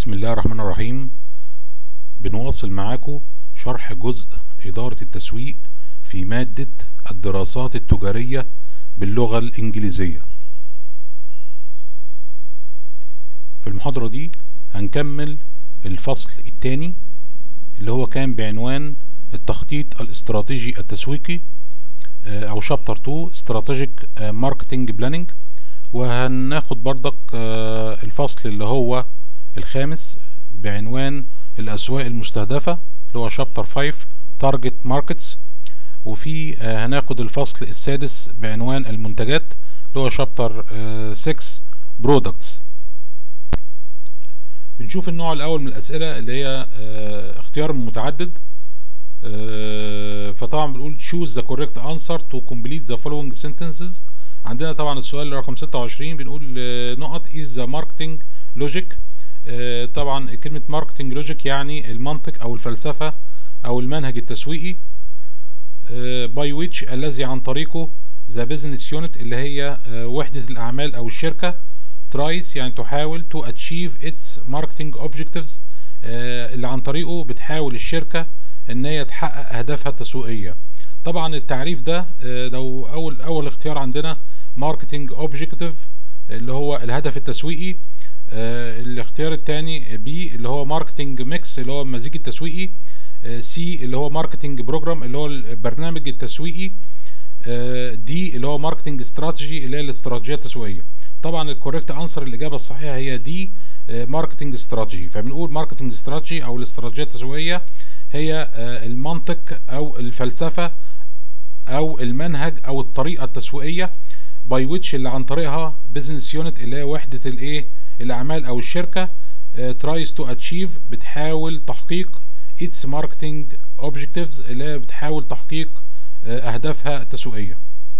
بسم الله الرحمن الرحيم بنواصل معاكم شرح جزء إدارة التسويق في مادة الدراسات التجارية باللغة الإنجليزية في المحاضرة دي هنكمل الفصل الثاني اللي هو كان بعنوان التخطيط الاستراتيجي التسويقي أو شابتر 2 استراتيجيك ماركتنج بلاننج وهناخد بردك الفصل اللي هو الخامس بعنوان الأسواق المستهدفة اللي هو شابتر 5 تارجت ماركتس وفي هناخد الفصل السادس بعنوان المنتجات اللي هو شابتر 6 برودكتس بنشوف النوع الأول من الأسئلة اللي هي اختيار متعدد فطبعا بنقول choose the correct answer to complete the following sentences عندنا طبعا السؤال رقم 26 بنقول نقط is the marketing logic طبعا كلمة marketing logic يعني المنطق او الفلسفة او المنهج التسويقي by which الذي عن طريقه the business unit اللي هي وحدة الاعمال او الشركة tries يعني تحاول to achieve its marketing objectives اللي عن طريقه بتحاول الشركة ان هي تحقق اهدافها التسويقية طبعا التعريف ده لو اول اول اختيار عندنا ماركتنج اوبجكتيف اللي هو الهدف التسويقي الاختيار الثاني بي اللي هو ماركتنج ميكس اللي هو المزيج التسويقي سي اللي هو ماركتنج بروجرام اللي هو البرنامج التسويقي دي اللي هو ماركتنج استراتيجي اللي هي الاستراتيجيه التسويقيه طبعا الكوريكت انسر الاجابه الصحيحه هي دي ماركتنج استراتيجي فبنقول ماركتنج استراتيجي او الاستراتيجيه التسويقيه هي المنطق او الفلسفه او المنهج او الطريقه التسويقيه باي ويتش اللي عن طريقها بزنس يونت اللي هي وحده الايه الاعمال او الشركه ترايز تو اتشيف بتحاول تحقيق اتس ماركتنج اوبجكتيفز اللي هي بتحاول تحقيق uh, اهدافها التسويقيه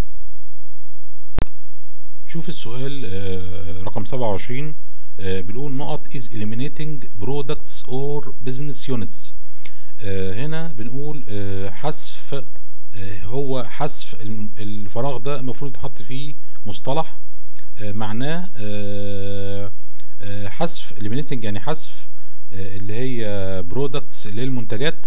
نشوف السؤال uh, رقم 27 uh, بنقول نقط is eliminating products or business units هنا بنقول حذف هو حذف الفراغ ده المفروض يتحط فيه مصطلح معناه حذف eliminating يعني حذف اللي هي برودكتس اللي هي المنتجات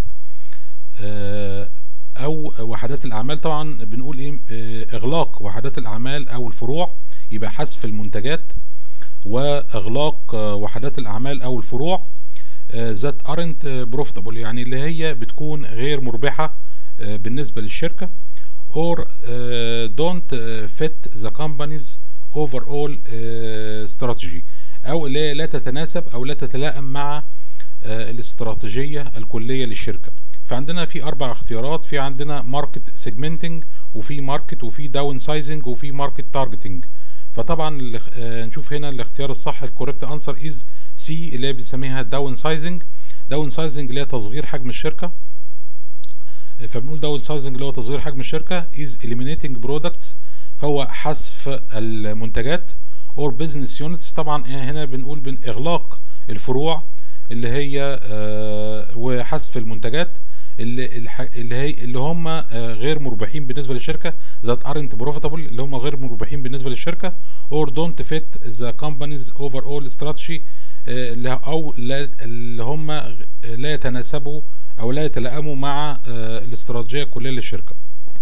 او وحدات الاعمال طبعا بنقول ايه اغلاق وحدات الاعمال او الفروع يبقى حذف المنتجات واغلاق وحدات الاعمال او الفروع ذات ارنت بروفيتابل يعني اللي هي بتكون غير مربحه بالنسبه للشركه or don't fit the company's overall strategy او اللي هي لا تتناسب او لا تتلائم مع الاستراتيجيه الكليه للشركه فعندنا في اربع اختيارات في عندنا ماركت سيجمنتنج وفي ماركت وفي داون سايزنج وفي ماركت تارجتنج فطبعا نشوف هنا الاختيار الصح الكوريكت انسر از سي اللي هي بنسميها داون سايزنج داون سايزنج اللي هي تصغير حجم الشركه فبنقول داون سايزنج اللي هو تصغير حجم الشركه از eliminating برودكتس هو حذف المنتجات اور بزنس يونتس طبعا هنا بنقول بن اغلاق الفروع اللي هي آه وحذف المنتجات اللي اللي هي اللي هم آه غير مربحين بالنسبه للشركه ذات ارنت بروفيتابل اللي هم غير مربحين بالنسبه للشركه اور دونت فيت ذا كومبانيز اوفر اول استراتيجي او اللي هم لا يتناسبوا او لا يتلائموا مع آه الاستراتيجيه الكليه للشركه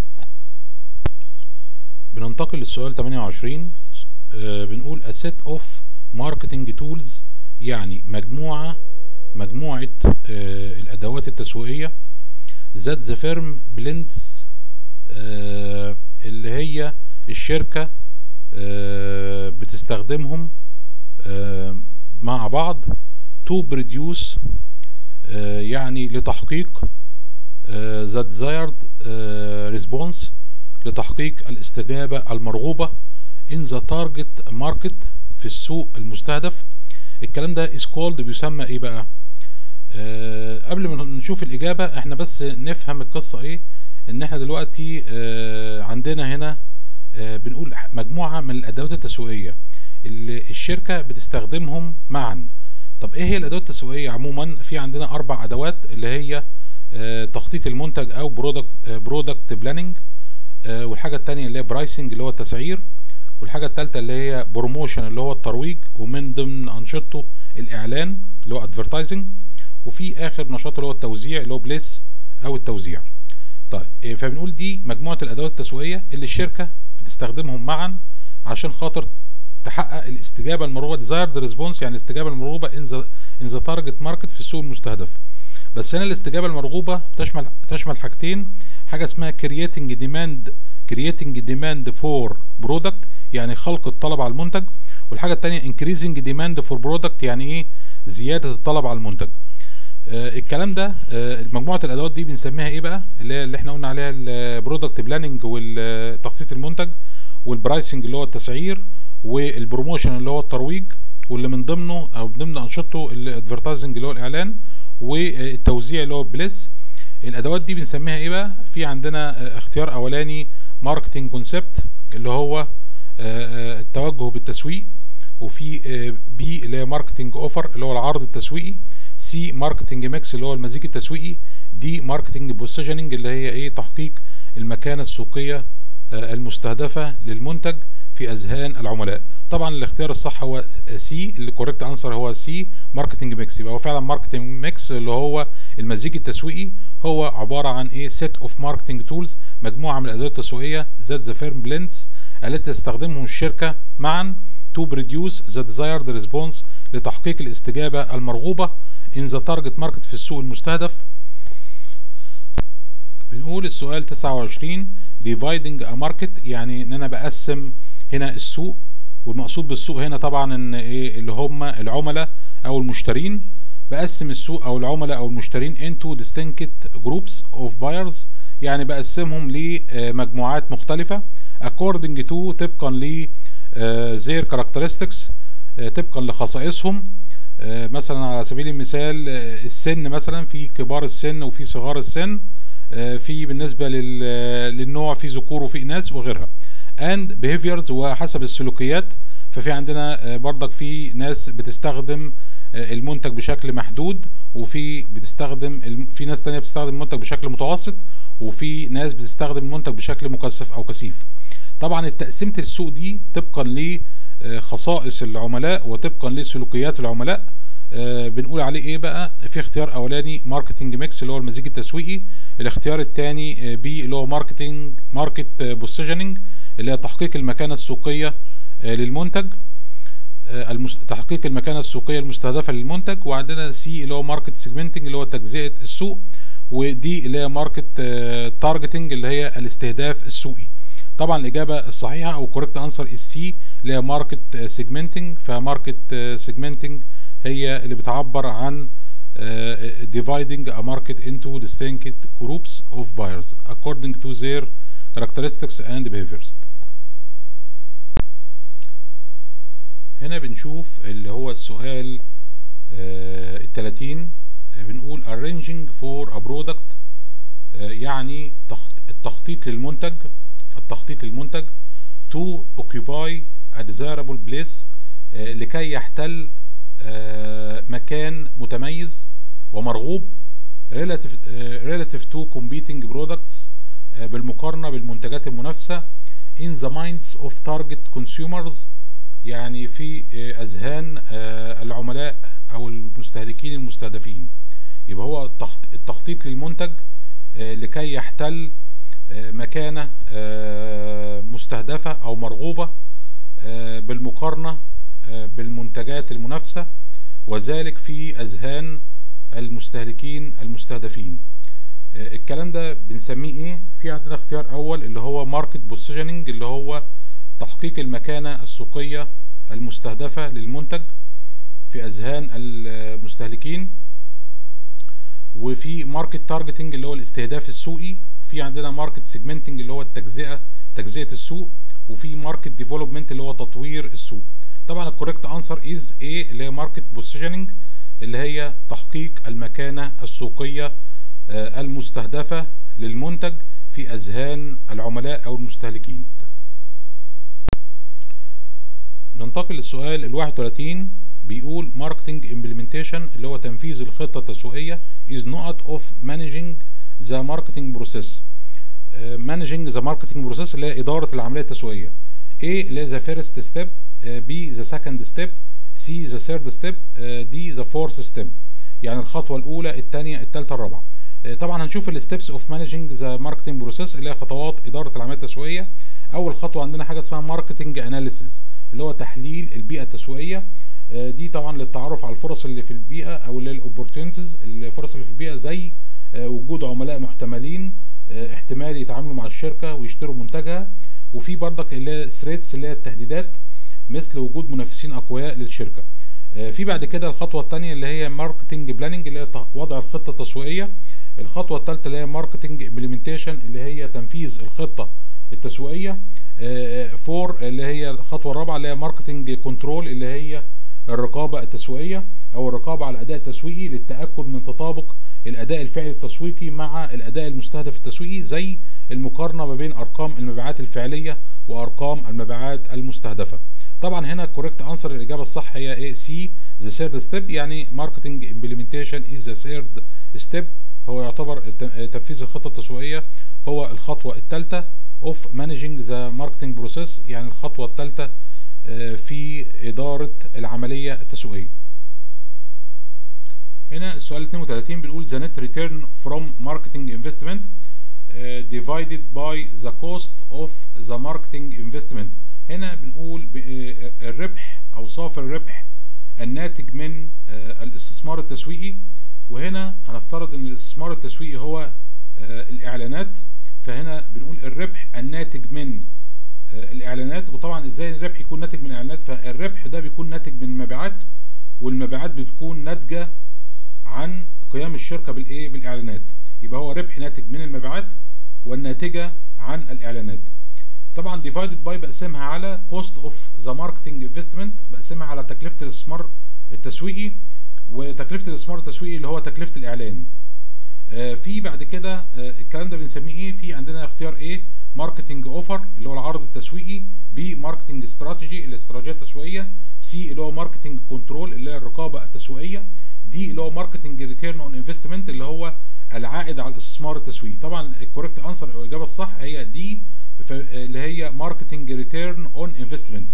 بننتقل للسؤال 28 آه بنقول a set of marketing tools يعني مجموعة مجموعة آه الأدوات التسويقية that the firm blends آه اللي هي الشركة آه بتستخدمهم آه مع بعض to produce آه يعني لتحقيق آه the desired آه response لتحقيق الاستجابة المرغوبة in the target market في السوق المستهدف الكلام ده is called بيسمى ايه بقى آه قبل ما نشوف الاجابة احنا بس نفهم القصة ايه ان احنا دلوقتي آه عندنا هنا آه بنقول مجموعة من الادوات التسويقية اللي الشركة بتستخدمهم معا طب ايه هي الادوات التسويقية عموما في عندنا اربع ادوات اللي هي آه تخطيط المنتج او برودكت برودكت بلاننج والحاجة التانية اللي هي برايسنج اللي هو التسعير والحاجه الثالثه اللي هي بروموشن اللي هو الترويج ومن ضمن انشطته الاعلان اللي هو ادفرتايزنج وفي اخر نشاط اللي هو التوزيع اللي هو بليس او التوزيع طيب فبنقول دي مجموعه الادوات التسويقيه اللي الشركه بتستخدمهم معا عشان خاطر تحقق الاستجابه المرغوبه ديزايرد ريسبونس يعني الاستجابه المرغوبه ان ذا ان ذا تارجت ماركت في السوق المستهدف بس هنا الاستجابه المرغوبه بتشمل تشمل حاجتين حاجه اسمها كرييتنج ديماند كرييتنج ديماند فور برودكت يعني خلق الطلب على المنتج والحاجه الثانيه انكريزنج ديماند فور برودكت يعني ايه زياده الطلب على المنتج آه الكلام ده آه مجموعه الادوات دي بنسميها ايه بقى اللي هي اللي احنا قلنا عليها البرودكت بلاننج والتخطيط المنتج والبرايسنج اللي هو التسعير والبروموشن اللي هو الترويج واللي من ضمنه او من ضمن انشطته الادفرتايزنج اللي هو الاعلان والتوزيع اللي هو بليس الادوات دي بنسميها ايه بقى في عندنا اختيار اولاني ماركتنج كونسبت اللي هو التوجه بالتسويق وفي بي اللي هي ماركتنج اوفر اللي هو العرض التسويقي سي ماركتنج ميكس اللي هو المزيج التسويقي دي ماركتنج بوزيشننج اللي هي ايه تحقيق المكانه السوقيه المستهدفه للمنتج في اذهان العملاء طبعا الاختيار الصح هو سي اللي كوريكت انسر هو سي ماركتنج ميكس يبقى هو فعلا ماركتنج ميكس اللي هو المزيج التسويقي هو عباره عن ايه سيت اوف ماركتنج تولز مجموعه من الادوات التسويقيه ذات ذا فيرم بلندز التي تستخدمهم الشركه معا to produce the desired response لتحقيق الاستجابه المرغوبه in the target market في السوق المستهدف بنقول السؤال 29 dividing a market يعني ان انا بقسم هنا السوق والمقصود بالسوق هنا طبعا ان ايه اللي هم العملاء او المشترين بقسم السوق او العملاء او المشترين into distinct groups of buyers يعني بقسمهم لمجموعات مختلفة according to طبقا ل their characteristics طبقا لخصائصهم مثلا على سبيل المثال السن مثلا في كبار السن وفي صغار السن في بالنسبة للنوع في ذكور وفي اناث وغيرها and behaviors وحسب السلوكيات ففي عندنا برضك في ناس بتستخدم المنتج بشكل محدود وفي بتستخدم في ناس تانية بتستخدم المنتج بشكل متوسط وفي ناس بتستخدم المنتج بشكل مكثف او كثيف طبعا تقسيمة السوق دي طبقا لخصائص العملاء وطبقا لسلوكيات العملاء بنقول عليه ايه بقى في اختيار اولاني ماركتنج ميكس اللي هو المزيج التسويقي الاختيار الثاني بي اللي هو ماركتنج ماركت بوزيشننج اللي هي تحقيق المكانه السوقيه للمنتج تحقيق المكانه السوقيه المستهدفه للمنتج وعندنا سي اللي هو ماركت سيجمنتنج اللي هو تجزئه السوق ودي اللي هي ماركت تارجتنج اللي هي الاستهداف السوقي طبعا الاجابه الصحيحه او كوريكت انسر السي اللي هي ماركت سيجمنتنج فماركت سيجمنتنج هي اللي بتعبر عن uh, dividing a market into distinct groups of buyers according to their characteristics and behaviors هنا بنشوف اللي هو السؤال ال 30 بنقول arranging for a product يعني التخطيط للمنتج التخطيط للمنتج to occupy a desirable place لكي يحتل مكان متميز ومرغوب relative relative to competing products بالمقارنة بالمنتجات المنافسة in the minds of target consumers يعني في أذهان العملاء أو المستهلكين المستهدفين يبقى هو التخطيط للمنتج لكي يحتل مكانة مستهدفة أو مرغوبة بالمقارنة بالمنتجات المنافسة وذلك في أذهان المستهلكين المستهدفين الكلام ده بنسميه ايه في عندنا اختيار اول اللي هو ماركت بوزيشننج اللي هو تحقيق المكانة السوقية المستهدفة للمنتج في اذهان المستهلكين وفي ماركت تارجتنج اللي هو الاستهداف السوقي وفي عندنا ماركت سيجمنتنج اللي هو التجزئة تجزئة السوق وفي ماركت ديفلوبمنت اللي هو تطوير السوق طبعا الكوريكت انسر از ايه اللي هي ماركت بوزيشننج اللي هي تحقيق المكانة السوقية المستهدفة للمنتج في أذهان العملاء أو المستهلكين ننتقل للسؤال ال 31 بيقول ماركتنج امبلمنتيشن اللي هو تنفيذ الخطة التسويقية is not of managing the marketing process managing the marketing process اللي هي إدارة العملية التسويقية A اللي هي ذا فيرست ستيب B ذا سكند ستيب C ذا ثيرد ستيب D ذا فورث ستيب يعني الخطوه الاولى الثانيه الثالثه الرابعه طبعا هنشوف الستبس اوف مانجنج ذا ماركتنج بروسيس اللي هي خطوات اداره العمليه التسويقيه اول خطوه عندنا حاجه اسمها ماركتنج اناليسيز اللي هو تحليل البيئه التسويقيه دي طبعا للتعرف على الفرص اللي في البيئه او اللي الاوبورتونيتيز الفرص اللي في البيئه زي وجود عملاء محتملين احتمال يتعاملوا مع الشركه ويشتروا منتجها وفي برضك اللي هي ثريتس اللي هي التهديدات مثل وجود منافسين اقوياء للشركه في بعد كده الخطوه الثانيه اللي هي ماركتنج بلاننج اللي هي وضع الخطه التسويقيه الخطوه الثالثه اللي هي ماركتنج امبلمنتيشن اللي هي تنفيذ الخطه التسويقيه فور اللي هي الخطوه الرابعه اللي هي ماركتنج كنترول اللي هي الرقابه التسويقيه او الرقابه على الاداء التسويقي للتاكد من تطابق الاداء الفعلي التسويقي مع الاداء المستهدف التسويقي زي المقارنه ما بين ارقام المبيعات الفعليه وارقام المبيعات المستهدفه طبعا هنا كوريكت انسر الاجابه الصح هي ايه سي ذا ثيرد ستيب يعني ماركتنج امبلمنتيشن از ذا ثيرد ستيب هو يعتبر تنفيذ الخطه التسويقيه هو الخطوه الثالثه اوف مانجنج ذا ماركتنج بروسيس يعني الخطوه الثالثه في اداره العمليه التسويقيه هنا السؤال 32 بنقول the net return from marketing investment uh, divided by the cost of the marketing investment هنا بنقول الربح او صافي الربح الناتج من الاستثمار التسويقي وهنا هنفترض ان الاستثمار التسويقي هو الاعلانات فهنا بنقول الربح الناتج من الاعلانات وطبعا ازاي الربح يكون ناتج من الاعلانات فالربح ده بيكون ناتج من المبيعات والمبيعات بتكون ناتجه عن قيام الشركه بالايه بالاعلانات يبقى هو ربح ناتج من المبيعات والناتجه عن الاعلانات طبعا ديفايدد باي بقسمها على كوست اوف ذا ماركتنج انفستمنت بقسمها على تكلفه الاستثمار التسويقي وتكلفه الاستثمار التسويقي اللي هو تكلفه الاعلان آه في بعد كده آه الكلام ده بنسميه ايه في عندنا اختيار ايه ماركتنج اوفر اللي هو العرض التسويقي بي ماركتنج استراتيجي الاستراتيجيه التسويقيه سي اللي هو ماركتنج كنترول اللي هي الرقابه التسويقيه دي اللي هو ماركتنج ريتيرن اون انفستمنت اللي هو العائد على الاستثمار التسويقي طبعا الكوريكت انسر او الاجابه الصح هي دي اللي هي ماركتنج ريتيرن اون انفستمنت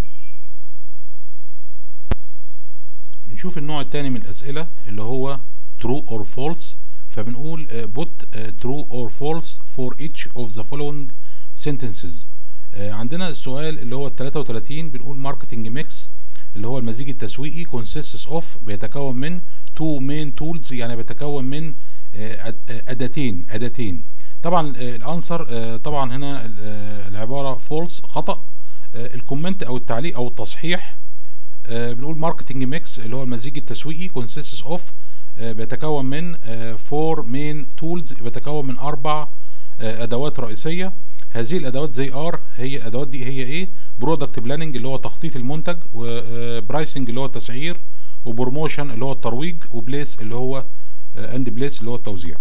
بنشوف النوع الثاني من الاسئله اللي هو true or false فبنقول uh, put uh, true or false for each of the following sentences uh, عندنا السؤال اللي هو ال 33 بنقول ماركتنج ميكس اللي هو المزيج التسويقي consists of بيتكون من two main tools يعني بيتكون من اداتين اداتين طبعا الانسر طبعا هنا العباره فولس خطا الكومنت او التعليق او التصحيح بنقول ماركتنج ميكس اللي هو المزيج التسويقي consists of بيتكون من فور مين تولز بيتكون من اربع ادوات رئيسيه هذه الادوات زي ار هي الادوات دي هي ايه برودكت بلاننج اللي هو تخطيط المنتج وبرايسنج اللي هو التسعير وبروموشن اللي هو الترويج وبليس اللي هو اند بليس اللي هو التوزيع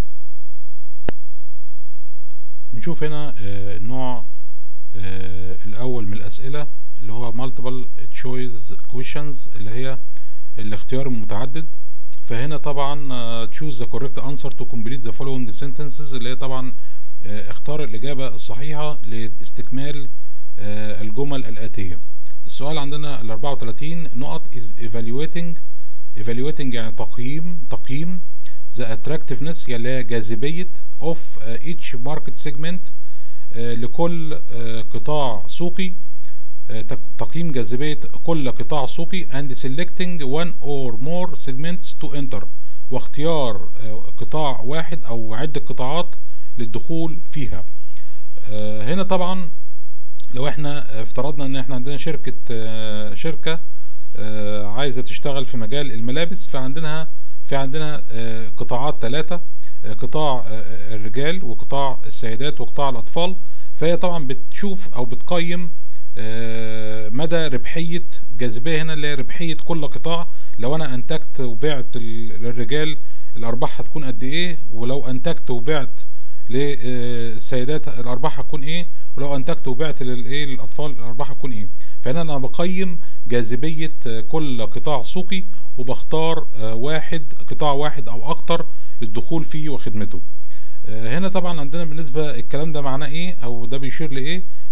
نشوف هنا النوع الاول من الاسئله اللي هو multiple choice questions اللي هي الاختيار المتعدد فهنا طبعا choose the correct answer to complete the following sentences اللي هي طبعا اختار الإجابة الصحيحة لاستكمال الجمل الآتية السؤال عندنا ال 34 نقط is evaluating evaluating يعني تقييم تقييم the attractiveness يعني جاذبية of each market segment لكل قطاع سوقي تقييم جاذبية كل قطاع سوقي and selecting one or more segments to enter واختيار قطاع واحد أو عدة قطاعات للدخول فيها هنا طبعا لو احنا افترضنا ان احنا عندنا شركة شركة عايزة تشتغل في مجال الملابس فعندنا في عندنا قطاعات ثلاثة قطاع الرجال وقطاع السيدات وقطاع الأطفال فهي طبعا بتشوف أو بتقيم مدى ربحية جاذبية هنا اللي هي ربحية كل قطاع لو أنا أنتجت وبعت للرجال الأرباح هتكون قد إيه ولو أنتجت وبعت للسيدات الأرباح هتكون إيه ولو أنتجت وبعت للإيه للأطفال الأرباح هتكون إيه فهنا أنا بقيم جاذبية كل قطاع سوقي وبختار واحد قطاع واحد أو أكتر للدخول فيه وخدمته هنا طبعا عندنا بالنسبة الكلام ده معناه إيه أو ده بيشير لإيه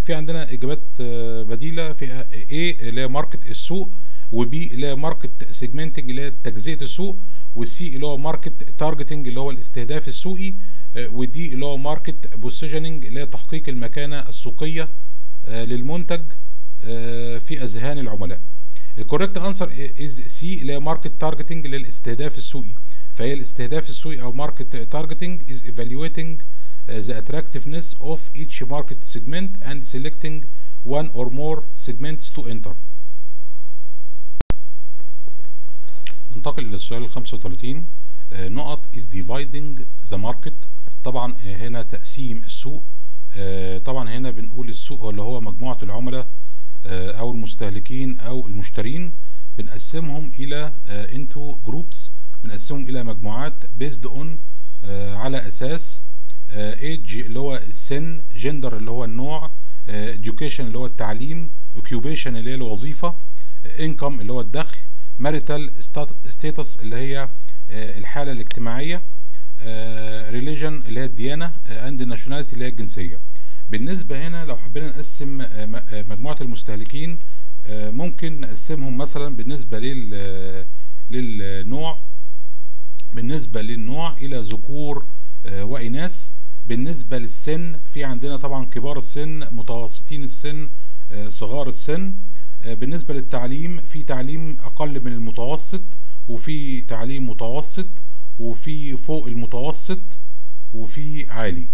في عندنا اجابات آه، بديله في A اللي هي ماركت السوق وبي اللي هي ماركت سيجمنتنج اللي هي تجزئه السوق والسي اللي هو ماركت تارجتنج اللي هو الاستهداف السوقي آه، ودي اللي هو ماركت بوزيشننج اللي هي تحقيق المكانه السوقيه آه، للمنتج آه، في اذهان العملاء الكوريكت انسر از سي اللي هي ماركت تارجتنج اللي هي الاستهداف السوقي فهي الاستهداف السوقي او ماركت تارجتنج is evaluating uh, the attractiveness of each market segment and selecting one or more segments to enter ننتقل الى السؤال ال 35 آه، نقط is dividing the market طبعا آه، هنا تقسيم السوق آه، طبعا هنا بنقول السوق اللي هو مجموعة العملاء آه، او المستهلكين او المشترين بنقسمهم الى آه، into groups بنقسمهم الى مجموعات based on آه، على اساس ايدج اللي هو السن جندر اللي هو النوع education اللي هو التعليم occupation اللي هي الوظيفة income اللي هو الدخل marital status اللي هي آه، الحالة الاجتماعية ريليجن اللي هي الديانة اند nationality اللي هي الجنسية بالنسبة هنا لو حبينا نقسم آه، م- آه، مجموعة المستهلكين آه، ممكن نقسمهم مثلا بالنسبة لل للنوع بالنسبة للنوع إلى ذكور آه، وإناث بالنسبة للسن في عندنا طبعا كبار السن متوسطين السن آه، صغار السن آه، بالنسبة للتعليم في تعليم أقل من المتوسط وفي تعليم متوسط وفي فوق المتوسط وفي عالي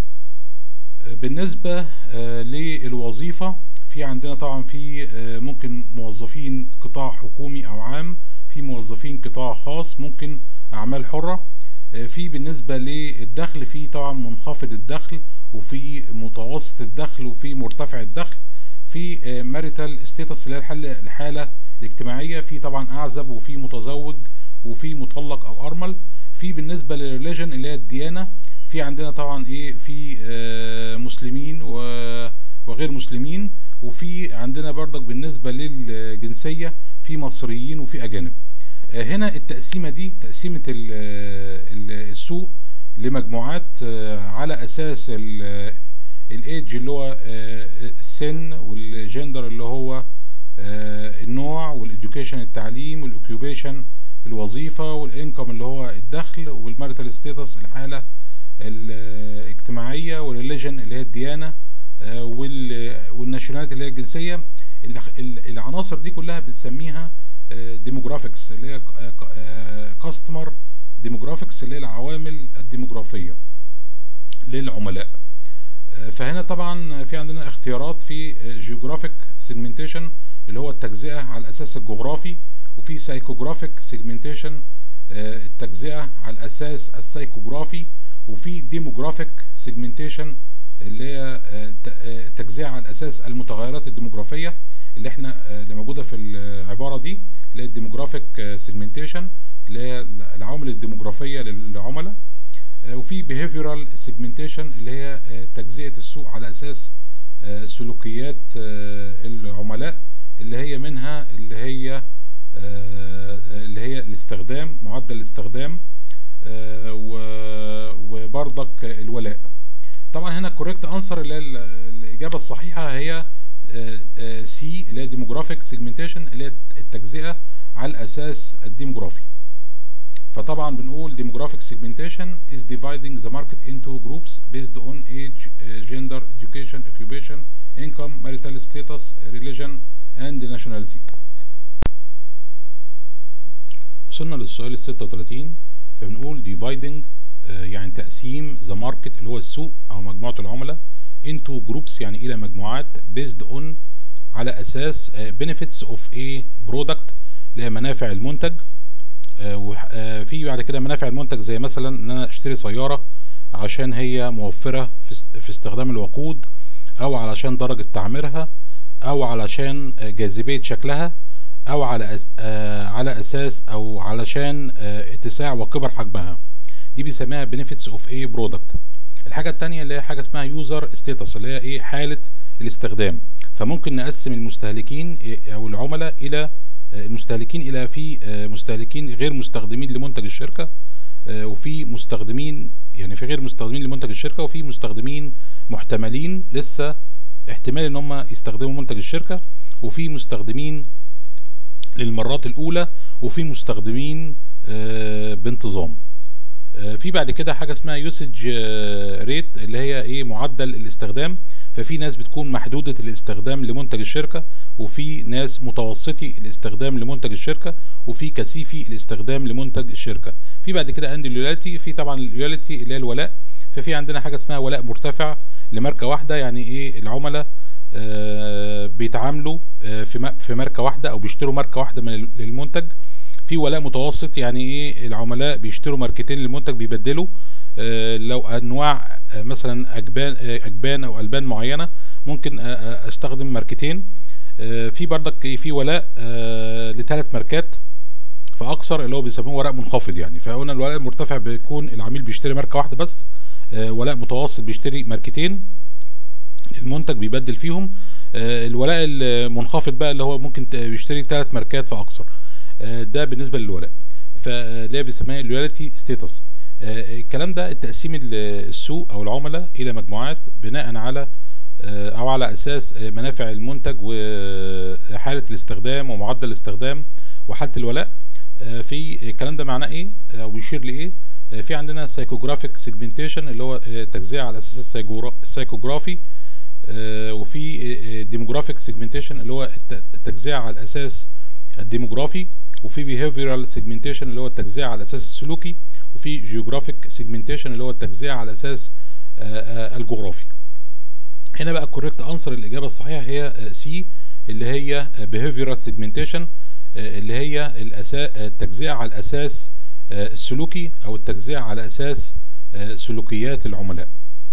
آه، بالنسبة آه، للوظيفة في عندنا طبعا في آه، ممكن موظفين قطاع حكومي أو عام في موظفين قطاع خاص ممكن أعمال حرة آه، في بالنسبة للدخل في طبعا منخفض الدخل وفي متوسط الدخل وفي مرتفع الدخل في ماريتال ستيتس اللي هي الحالة الحالة الاجتماعية في طبعا أعزب وفي متزوج وفي مطلق أو أرمل في بالنسبة للريليجن اللي هي الديانة في عندنا طبعا ايه في آه، مسلمين و- وغير مسلمين وفي عندنا برضك بالنسبة للجنسية في مصريين وفي أجانب آه، هنا التقسيمة دي تقسيمة ال- ال- السوق لمجموعات آه، على أساس الايدج اللي هو آه، السن والجندر اللي هو آه، النوع والإديوكيشن التعليم والأوكيوبيشن الوظيفة والإنكم اللي هو الدخل والماريتال ستيتس الحالة الاجتماعية والريليجن اللي هي الديانة آه، وال- والناشوناليتي اللي هي الجنسية الع- ال- العناصر دي كلها بنسميها ديموجرافيكس اللي هي كاستمر ديموجرافيكس اللي هي العوامل الديموغرافية للعملاء آه، فهنا طبعا في عندنا اختيارات في جيوغرافيك سيجمنتيشن اللي هو التجزئة على الأساس الجغرافي وفي سايكوجرافيك سيجمنتيشن التجزئة على الأساس السايكوجرافي وفي ديموجرافيك سيجمنتيشن اللي هي آه، ت- آه، تجزئة على الأساس المتغيرات الديموغرافية اللي احنا آه، اللي موجودة في العبارة دي اللي هي الديموجرافيك سيجمنتيشن اللي هي العوامل الديموغرافية للعملاء آه، وفي behavioral segmentation اللي هي آه، تجزئة السوق على أساس آه، سلوكيات آه، العملاء اللي هي منها اللي هي آه، اللي هي الاستخدام معدل الاستخدام آه، و- وبرضك الولاء طبعا هنا الكوريكت انسر اللي هي ال- الاجابه الصحيحه هي سي اللي هي ديموجرافيك سيجمنتيشن اللي هي التجزئه على الاساس الديموغرافي فطبعا بنقول demographic segmentation is dividing the market into groups based on age, uh, gender, education, occupation, income, marital status, religion and nationality. وصلنا للسؤال ال 36 فبنقول dividing آه، يعني تقسيم the market اللي هو السوق او مجموعة العملاء into groups يعني الى مجموعات based on على اساس آه، benefits of a product اللي هي منافع المنتج آه، وح- آه، في بعد كده منافع المنتج زي مثلا ان انا اشتري سيارة عشان هي موفرة في است- في استخدام الوقود او علشان درجة تعميرها او علشان آه، جاذبية شكلها او على أس... آه، على اساس او علشان آه، اتساع وكبر حجمها دي بيسميها benefits of a product الحاجة التانية اللي هي حاجة اسمها user status اللي هي ايه حالة الاستخدام فممكن نقسم المستهلكين إيه، او العملاء الى آه، المستهلكين الى في آه، مستهلكين غير مستخدمين لمنتج الشركة آه، وفي مستخدمين يعني في غير مستخدمين لمنتج الشركة وفي مستخدمين محتملين لسه احتمال ان هم يستخدموا منتج الشركه وفي مستخدمين للمرات الاولى وفي مستخدمين آه، بانتظام آه، في بعد كده حاجه اسمها يوسج ريت اللي هي ايه معدل الاستخدام ففي ناس بتكون محدوده الاستخدام لمنتج الشركه وفي ناس متوسطي الاستخدام لمنتج الشركه وفي كثيفي الاستخدام لمنتج الشركه في بعد كده عندي اللويالتي في طبعا اللويالتي اللي هي الولاء ففي عندنا حاجه اسمها ولاء مرتفع لماركه واحده يعني ايه العملاء آه، بيتعاملوا آه، في م- في ماركه واحده او بيشتروا ماركه واحده من ال- المنتج في ولاء متوسط يعني ايه العملاء بيشتروا ماركتين للمنتج بيبدلوا آه، لو انواع آه، مثلا اجبان آه، اجبان او البان معينه ممكن آه، آه، استخدم ماركتين آه، في برضك في ولاء لثلاث ماركات فاكثر اللي هو بيسموه ولاء منخفض يعني فقلنا الولاء المرتفع بيكون العميل بيشتري ماركه واحده بس آه، ولاء متوسط بيشتري ماركتين المنتج بيبدل فيهم آه، الولاء المنخفض بقى اللي هو ممكن ت- بيشتري ثلاث ماركات فاكثر آه، ده بالنسبه للولاء فاللي هي بيسميها اللويالتي ستيتس الكلام ده التقسيم ال- السوق او العملاء الى مجموعات بناء على آه، او على اساس آه، منافع المنتج وحاله الاستخدام ومعدل الاستخدام وحاله الولاء آه، في الكلام ده معناه ايه او بيشير لايه آه، في عندنا سايكوجرافيك سيجمنتيشن اللي هو آه، تجزئه على اساس السايكوجرا- السايكوجرافي آه، وفي ديموجرافيك سيجمنتيشن اللي هو الت- التجزئه على الاساس الديموجرافي وفي behavioral سيجمنتيشن اللي هو التجزئه على الاساس السلوكي وفي جيوغرافيك سيجمنتيشن اللي هو التجزئه على اساس آه، آه، الجغرافي هنا بقى الكوريكت انسر الاجابه الصحيحه هي سي اللي هي behavioral segmentation آه، اللي هي الأسا- التجزئه على الاساس آه، السلوكي او التجزئه على اساس آه، سلوكيات العملاء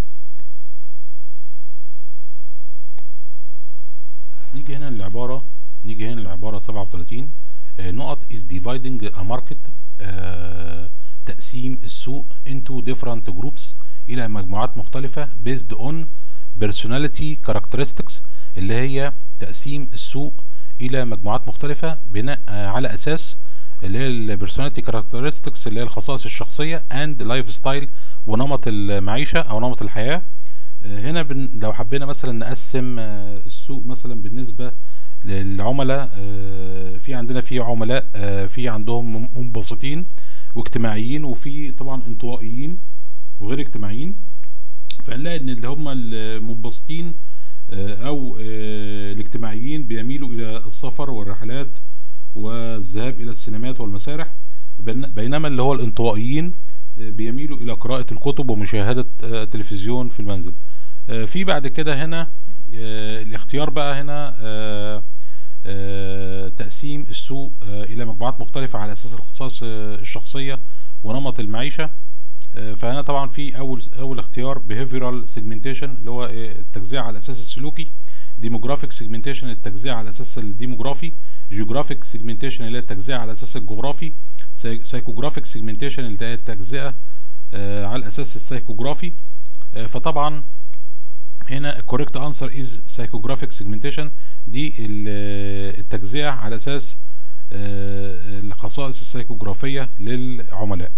نيجي هنا للعبارة نيجي هنا للعبارة 37 آه، نقط is dividing a market آه، تقسيم السوق into different groups إلى مجموعات مختلفة based on personality characteristics اللي هي تقسيم السوق إلى مجموعات مختلفة بناء آه، على أساس اللي هي البيرسوناليتي كاركترستكس اللي هي الخصائص الشخصية and لايف ستايل ونمط المعيشة أو نمط الحياة آه، هنا بن لو حبينا مثلا نقسم آه، السوق مثلا بالنسبة للعملاء آه، في عندنا في عملاء آه، في عندهم من- منبسطين واجتماعيين وفي طبعا انطوائيين وغير اجتماعيين فنلاقي ان اللي هم المنبسطين آه، او آه، الاجتماعيين بيميلوا الى السفر والرحلات والذهاب الى السينمات والمسارح بين- بينما اللي هو الانطوائيين آه، بيميلوا الى قراءة الكتب ومشاهدة آه، التلفزيون في المنزل آه، في بعد كده هنا آه، الاختيار بقى هنا آه، آه، تقسيم السوق آه، الى مجموعات مختلفة على اساس الخصائص آه، الشخصية ونمط المعيشة آه، فهنا طبعا في اول اول اختيار behavioral segmentation اللي هو آه، التجزئة على الاساس السلوكي demographic segmentation التجزئة على الاساس الديموغرافي geographic segmentation اللي هي التجزئة على الاساس الجغرافي psychographic segmentation اللي هي التجزئة آه، على الاساس السايكوجرافي آه، فطبعا هنا الكوريكت انسر از سايكوجرافيك سيجمنتيشن دي ال- التجزئه على اساس آه، الخصائص السايكوجرافيه للعملاء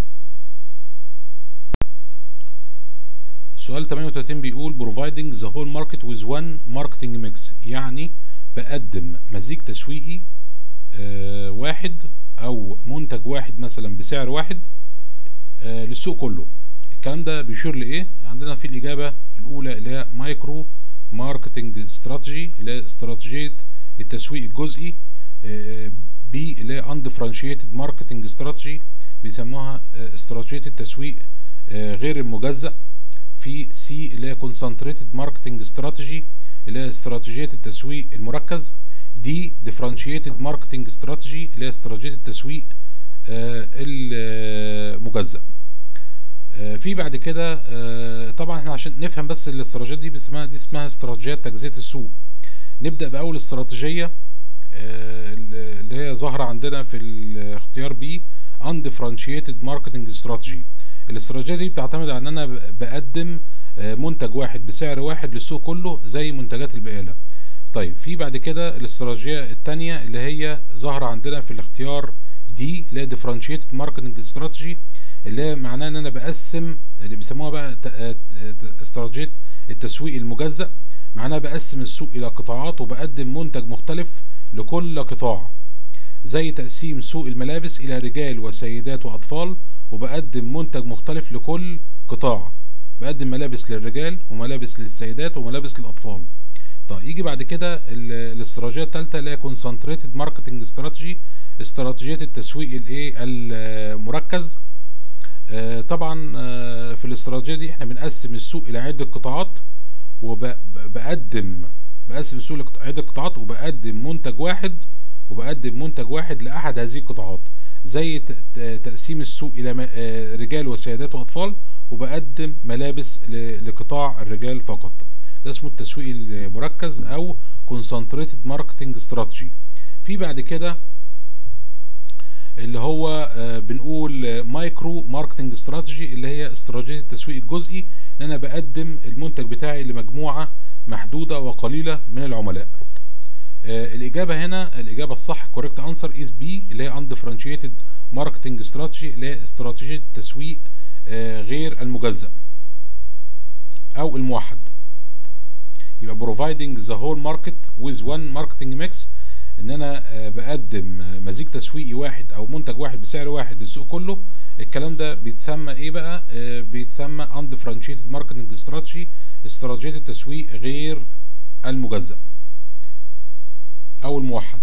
سؤال 38 بيقول providing the whole market with one marketing mix يعني بقدم مزيج تسويقي آه، واحد او منتج واحد مثلا بسعر واحد آه، للسوق كله الكلام ده بيشير لايه عندنا في الاجابه الاولى اللي هي مايكرو ماركتنج استراتيجي اللي هي استراتيجيه التسويق الجزئي بي اللي هي اندفرنشيتد ماركتنج استراتيجي بيسموها آه، استراتيجيه التسويق آه، غير المجزأ في سي اللي هي كونسنتريتد ماركتنج استراتيجي اللي هي استراتيجيه التسويق المركز دي ديفرنشيتد ماركتنج استراتيجي اللي هي استراتيجيه التسويق آه، المجزأ آه، في بعد كده آه، طبعا احنا عشان نفهم بس الاستراتيجيات دي باسمها دي اسمها استراتيجيات تجزئة السوق نبدأ بأول استراتيجية آه، اللي هي ظاهرة عندنا في الاختيار بي undifferentiated marketing strategy الاستراتيجية دي بتعتمد على ان انا ب- بقدم آه، منتج واحد بسعر واحد للسوق كله زي منتجات البقالة طيب في بعد كده الاستراتيجية التانية اللي هي ظاهرة عندنا في الاختيار دي اللي هي differentiated marketing strategy اللي هي معناه ان انا بقسم اللي بيسموها بقى ت- ت- ت- استراتيجيه التسويق المجزأ معناها بقسم السوق الى قطاعات وبقدم منتج مختلف لكل قطاع زي تقسيم سوق الملابس الى رجال وسيدات واطفال وبقدم منتج مختلف لكل قطاع بقدم ملابس للرجال وملابس للسيدات وملابس للاطفال طيب يجي بعد كده الاستراتيجيه الثالثه اللي هي كونسنتريتد ماركتنج استراتيجي استراتيجيه التسويق الايه المركز آه طبعا آه في الاستراتيجيه دي احنا بنقسم السوق الى عده قطاعات وبقدم بقسم السوق لعده قطاعات وبقدم منتج واحد وبقدم منتج واحد لاحد هذه القطاعات زي تقسيم السوق الى رجال وسيدات واطفال وبقدم ملابس لقطاع الرجال فقط ده اسمه التسويق المركز او concentrated marketing strategy في بعد كده اللي هو بنقول مايكرو ماركتنج استراتيجي اللي هي استراتيجيه التسويق الجزئي ان انا بقدم المنتج بتاعي لمجموعه محدوده وقليله من العملاء الاجابه هنا الاجابه الصح كوريكت انسر از بي اللي هي undifferentiated ماركتنج استراتيجي اللي هي استراتيجيه التسويق غير المجزأ او الموحد يبقى providing the whole market with one marketing mix ان انا بقدم مزيج تسويقي واحد او منتج واحد بسعر واحد للسوق كله الكلام ده بيتسمى ايه بقى بيتسمى undifferentiated marketing strategy استراتيجيه التسويق غير المجزأ او الموحد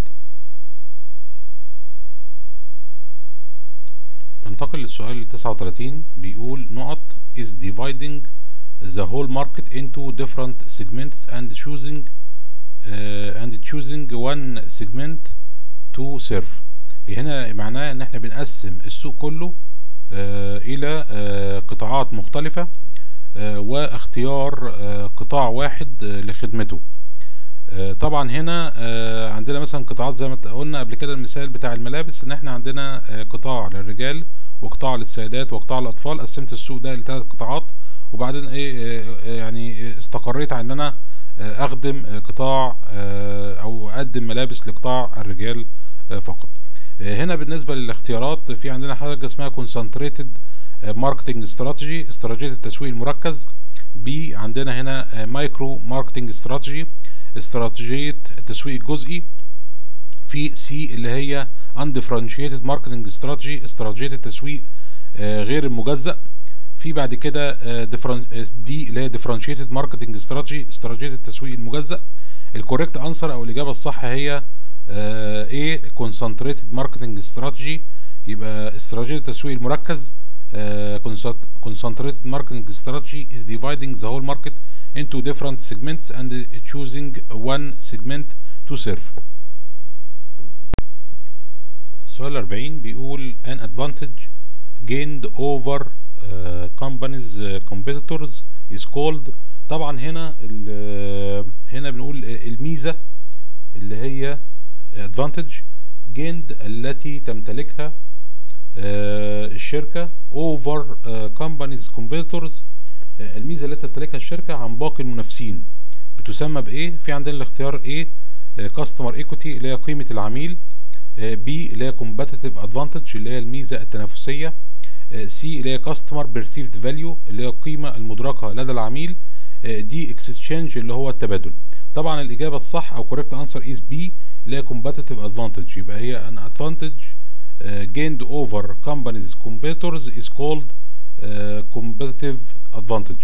ننتقل للسؤال 39 بيقول نقط is dividing the whole market into different segments and choosing uh, and choosing one segment to serve هنا معناه ان احنا بنقسم السوق كله uh, الى uh, قطاعات مختلفة uh, واختيار uh, قطاع واحد uh, لخدمته uh, طبعا هنا uh, عندنا مثلا قطاعات زي ما قلنا قبل كده المثال بتاع الملابس ان احنا عندنا uh, قطاع للرجال وقطاع للسيدات وقطاع للاطفال قسمت السوق ده لثلاث قطاعات وبعدين ايه يعني استقريت على ان انا اخدم قطاع او اقدم ملابس لقطاع الرجال فقط هنا بالنسبه للاختيارات في عندنا حاجه اسمها كونسنتريتد ماركتنج استراتيجي استراتيجيه التسويق المركز بي عندنا هنا مايكرو ماركتنج استراتيجي استراتيجيه التسويق الجزئي في سي اللي هي undifferentiated marketing استراتيجي استراتيجيه التسويق غير المجزأ في بعد كده دي اللي هي differentiated marketing استراتيجي استراتيجيه التسويق المجزأ الكوريكت انسر او الاجابه الصح هي ايه concentrated marketing strategy يبقى استراتيجيه التسويق المركز concentrated marketing strategy is dividing the whole market into different segments and choosing one segment to serve السؤال 40 بيقول an advantage gained over uh, companies uh, competitors is called طبعا هنا هنا بنقول الميزة اللي هي advantage gained التي تمتلكها uh, الشركة over uh, companies competitors uh, الميزة التي تمتلكها الشركة عن باقي المنافسين بتسمى بإيه؟ في عندنا الاختيار إيه؟ كاستمر ايكوتي اللي هي قيمة العميل بي اللي هي كومباتيتيف ادفانتج اللي هي الميزه التنافسيه سي اللي هي كاستمر بيرسيفد فاليو اللي هي القيمه المدركه لدى العميل دي اكسشينج اللي هو التبادل طبعا الاجابه الصح او كوريكت انسر از بي اللي هي كومباتيتيف ادفانتج يبقى هي ان ادفانتج gained over companies competitors is called uh, competitive advantage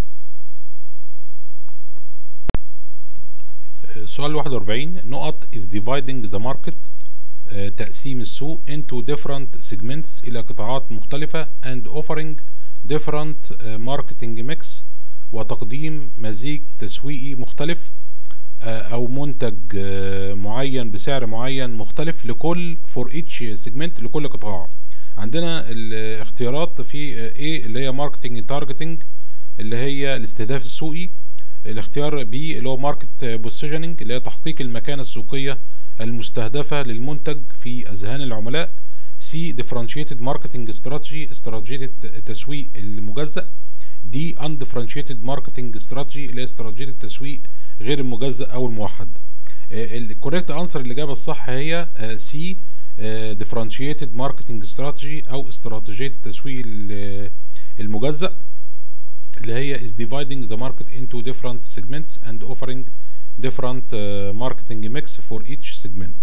سؤال 41 نقط is dividing the market تقسيم السوق into different segments إلى قطاعات مختلفة and offering different marketing mix وتقديم مزيج تسويقي مختلف أو منتج معين بسعر معين مختلف لكل for each segment لكل قطاع عندنا الاختيارات في A اللي هي marketing targeting اللي هي الاستهداف السوقي الاختيار B اللي هو market positioning اللي هي تحقيق المكانة السوقية المستهدفة للمنتج في أذهان العملاء سي differentiated marketing strategy استراتيجية التسويق المجزأ دي undifferentiated marketing strategy اللي هي استراتيجية التسويق غير المجزأ أو الموحد الكوريكت انسر الإجابة الصح هي سي differentiated marketing strategy أو استراتيجية التسويق المجزأ اللي هي is dividing the market into different segments and offering different uh, marketing mix for each segment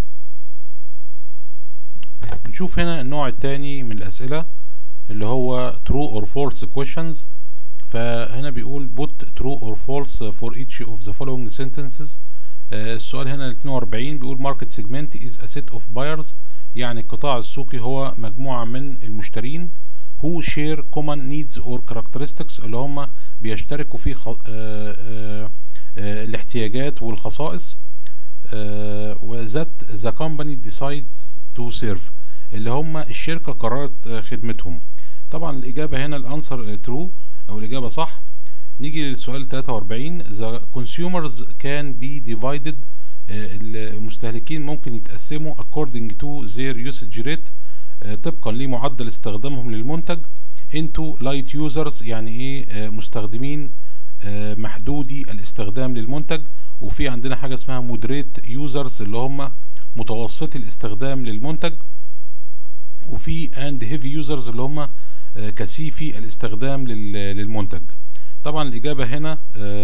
نشوف هنا النوع الثاني من الأسئلة اللي هو true or false questions فهنا بيقول put true or false for each of the following sentences آه السؤال هنا 42 بيقول market segment is a set of buyers يعني القطاع السوقي هو مجموعة من المشترين who share common needs or characteristics اللي هم بيشتركوا في خ... آه آه الاحتياجات والخصائص وذات the company decides to serve اللي هم الشركة قررت خدمتهم طبعا الإجابة هنا الأنسر true أو الإجابة صح نيجي للسؤال 43 the consumers can be divided المستهلكين ممكن يتقسموا according to their usage rate طبقا لمعدل استخدامهم للمنتج into light users يعني ايه مستخدمين محدودي الاستخدام للمنتج وفي عندنا حاجة اسمها مودريت يوزرز اللي هم متوسطي الاستخدام للمنتج وفي اند هيفي يوزرز اللي هم كثيفي الاستخدام للمنتج طبعا الإجابة هنا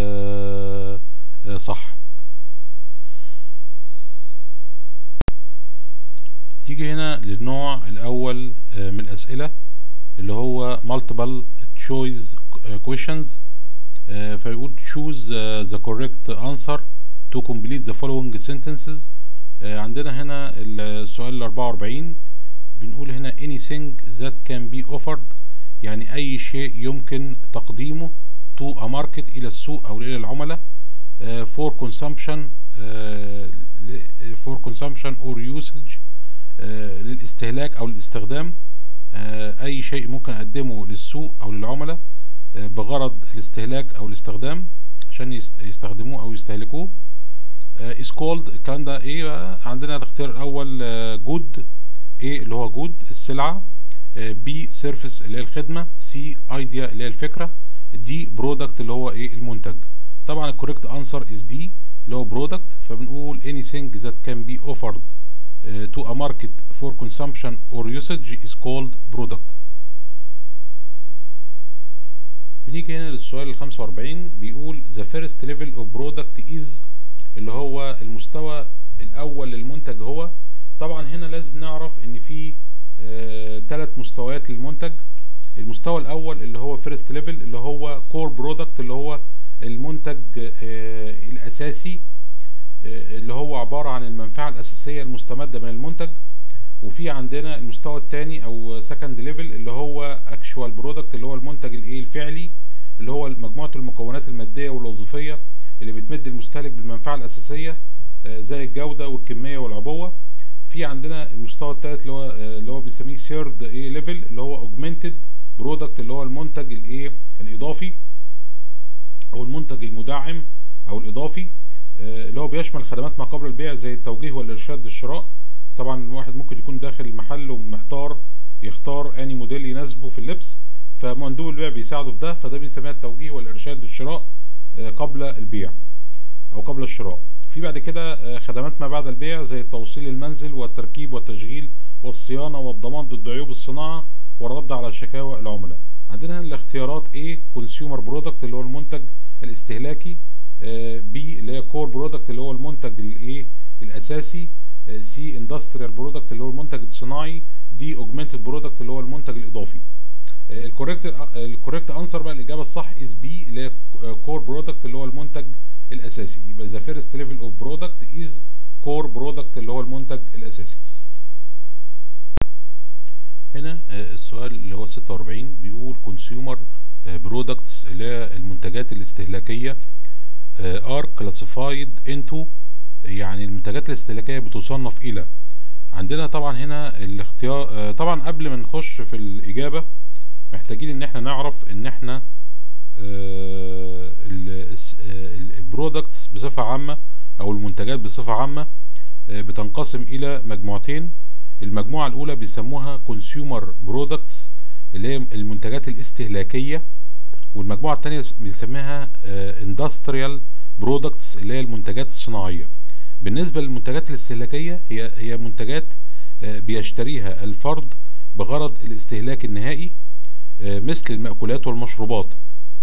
صح نيجي هنا للنوع الأول من الأسئلة اللي هو multiple choice questions فيقول choose the correct answer to complete the following sentences عندنا هنا السؤال ال 44 بنقول هنا anything that can be offered يعني أي شيء يمكن تقديمه to a market إلى السوق أو إلى العملاء for consumption for consumption or usage للاستهلاك أو الاستخدام أي شيء ممكن أقدمه للسوق أو للعملاء بغرض الاستهلاك او الاستخدام عشان يستخدموه او يستهلكوه is called الكلام ده ايه بقى عندنا الاختيار الاول جود ايه اللي هو جود السلعه بي سيرفيس اللي هي الخدمه سي ايديا اللي هي الفكره دي برودكت اللي هو ايه المنتج طبعا الكوريكت انسر از دي اللي هو برودكت فبنقول anything that can be offered to a market for consumption or usage is called product بنيجي هنا للسؤال ال 45 بيقول the first level of product is اللي هو المستوى الاول للمنتج هو طبعا هنا لازم نعرف ان في ثلاث آه مستويات للمنتج المستوى الاول اللي هو first level اللي هو core product اللي هو المنتج آه الاساسي آه اللي هو عبارة عن المنفعة الاساسية المستمدة من المنتج وفي عندنا المستوى الثاني او سكند ليفل اللي هو اكشوال برودكت اللي هو المنتج الايه الفعلي اللي هو مجموعه المكونات الماديه والوظيفيه اللي بتمد المستهلك بالمنفعه الاساسيه زي الجوده والكميه والعبوه في عندنا المستوى الثالث اللي هو اللي هو بنسميه سيرد ايه ليفل اللي هو اوجمنتد برودكت اللي هو المنتج الايه الاضافي او المنتج المدعم او الاضافي اللي هو بيشمل خدمات ما قبل البيع زي التوجيه والارشاد للشراء طبعا الواحد ممكن يكون داخل المحل ومحتار يختار اني موديل يناسبه في اللبس فمندوب البيع بيساعده في ده فده بنسميها التوجيه والارشاد للشراء قبل البيع او قبل الشراء في بعد كده خدمات ما بعد البيع زي التوصيل المنزل والتركيب والتشغيل والصيانه والضمان ضد عيوب الصناعه والرد على شكاوى العملاء عندنا الاختيارات A كونسيومر برودكت اللي هو المنتج الاستهلاكي B اللي هي كور برودكت اللي هو المنتج الايه الاساسي سي اندستريال برودكت اللي هو المنتج الصناعي دي اوجمانتد برودكت اللي هو المنتج الاضافي الكوريكت الكوريكت انسر بقى الاجابه الصح از بي اللي هي كور برودكت اللي هو المنتج الاساسي يبقى ذا فيرست ليفل اوف برودكت از كور برودكت اللي هو المنتج الاساسي هنا السؤال اللي هو 46 بيقول كونسيومر برودكتس اللي هي المنتجات الاستهلاكيه ار كلاسيفايد انتو يعني المنتجات الاستهلاكيه بتصنف الى عندنا طبعا هنا الاختيار طبعا قبل ما نخش في الاجابه محتاجين ان احنا نعرف ان احنا البرودكتس بصفه عامه او المنتجات بصفه عامه بتنقسم الى مجموعتين المجموعه الاولى بيسموها كونسيومر برودكتس اللي هي المنتجات الاستهلاكيه والمجموعه الثانيه بنسميها اندستريال برودكتس اللي هي المنتجات الصناعيه بالنسبه للمنتجات الاستهلاكيه هي هي منتجات بيشتريها الفرد بغرض الاستهلاك النهائي مثل المأكولات والمشروبات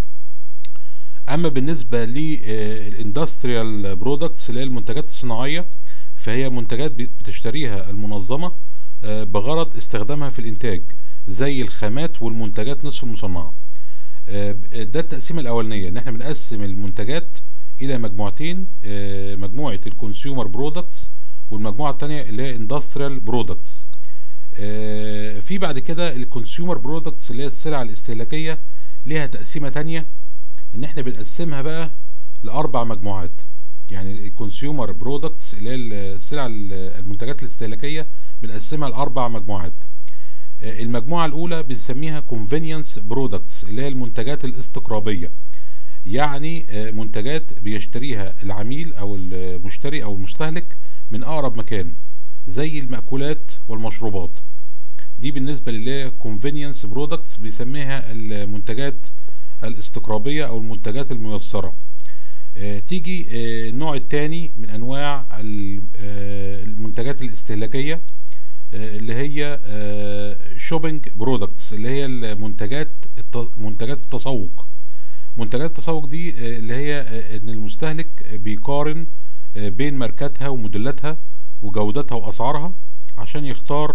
اما بالنسبه للاندستريال برودكتس اللي هي المنتجات الصناعيه فهي منتجات بتشتريها المنظمه بغرض استخدامها في الانتاج زي الخامات والمنتجات نصف المصنعه ده التقسيمه الاولانيه ان احنا بنقسم المنتجات الى مجموعتين مجموعه الكونسيومر برودكتس والمجموعه الثانيه اللي هي اندستريال برودكتس في بعد كده الكونسيومر برودكتس اللي هي السلع الاستهلاكيه ليها تقسيمه تانية ان احنا بنقسمها بقى لاربع مجموعات يعني الكونسيومر برودكتس اللي هي السلع المنتجات الاستهلاكيه بنقسمها لاربع مجموعات المجموعه الاولى بنسميها كونفينينس برودكتس اللي هي المنتجات الاستقرابيه يعني منتجات بيشتريها العميل او المشتري او المستهلك من اقرب مكان زي المأكولات والمشروبات دي بالنسبة للي convenience برودكتس بيسميها المنتجات الاستقرابية او المنتجات الميسرة آه تيجي آه النوع الثاني من انواع آه المنتجات الاستهلاكية اللي هي شوبينج برودكتس اللي هي المنتجات منتجات التسوق منتجات التسوق دي اللي هي ان المستهلك بيقارن بين ماركاتها وموديلاتها وجودتها واسعارها عشان يختار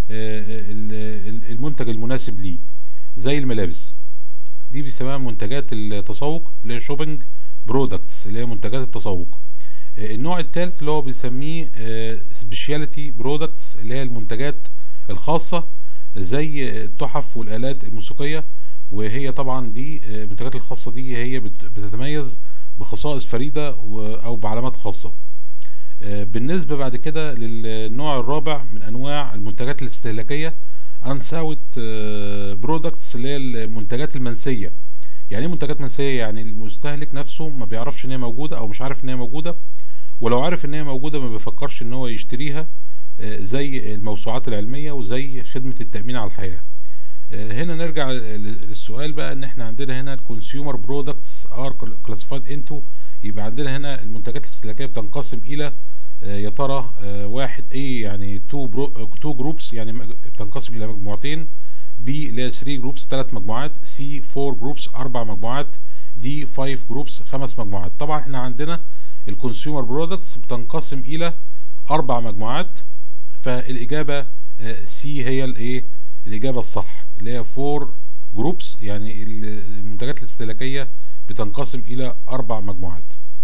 المنتج المناسب ليه زي الملابس دي بيسموها منتجات التسوق اللي هي شوبينج برودكتس اللي هي منتجات التسوق النوع الثالث اللي هو بيسميه سبيشاليتي برودكتس اللي هي المنتجات الخاصة زي التحف والآلات الموسيقية وهي طبعا دي المنتجات الخاصة دي هي بتتميز بخصائص فريدة أو بعلامات خاصة بالنسبة بعد كده للنوع الرابع من أنواع المنتجات الاستهلاكية أنساوت برودكتس اللي هي المنتجات المنسية يعني ايه منتجات منسية يعني المستهلك نفسه ما بيعرفش ان هي موجودة او مش عارف ان هي موجودة ولو عارف ان هي موجودة ما بيفكرش ان هو يشتريها زي الموسوعات العلمية وزي خدمة التأمين على الحياة هنا نرجع للسؤال بقى ان احنا عندنا هنا الكونسيومر برودكتس ار كلاسيفايد انتو يبقى عندنا هنا المنتجات الاستهلاكيه بتنقسم الى يا ترى واحد ايه يعني تو برو تو جروبس يعني بتنقسم الى مجموعتين بي اللي هي 3 جروبس ثلاث مجموعات سي 4 جروبس اربع مجموعات دي 5 جروبس خمس مجموعات طبعا احنا عندنا الكونسيومر برودكتس بتنقسم الى اربع مجموعات فالاجابه سي هي الايه الاجابه الصح اللي هي 4 جروبس يعني المنتجات الاستهلاكيه بتنقسم الى اربع مجموعات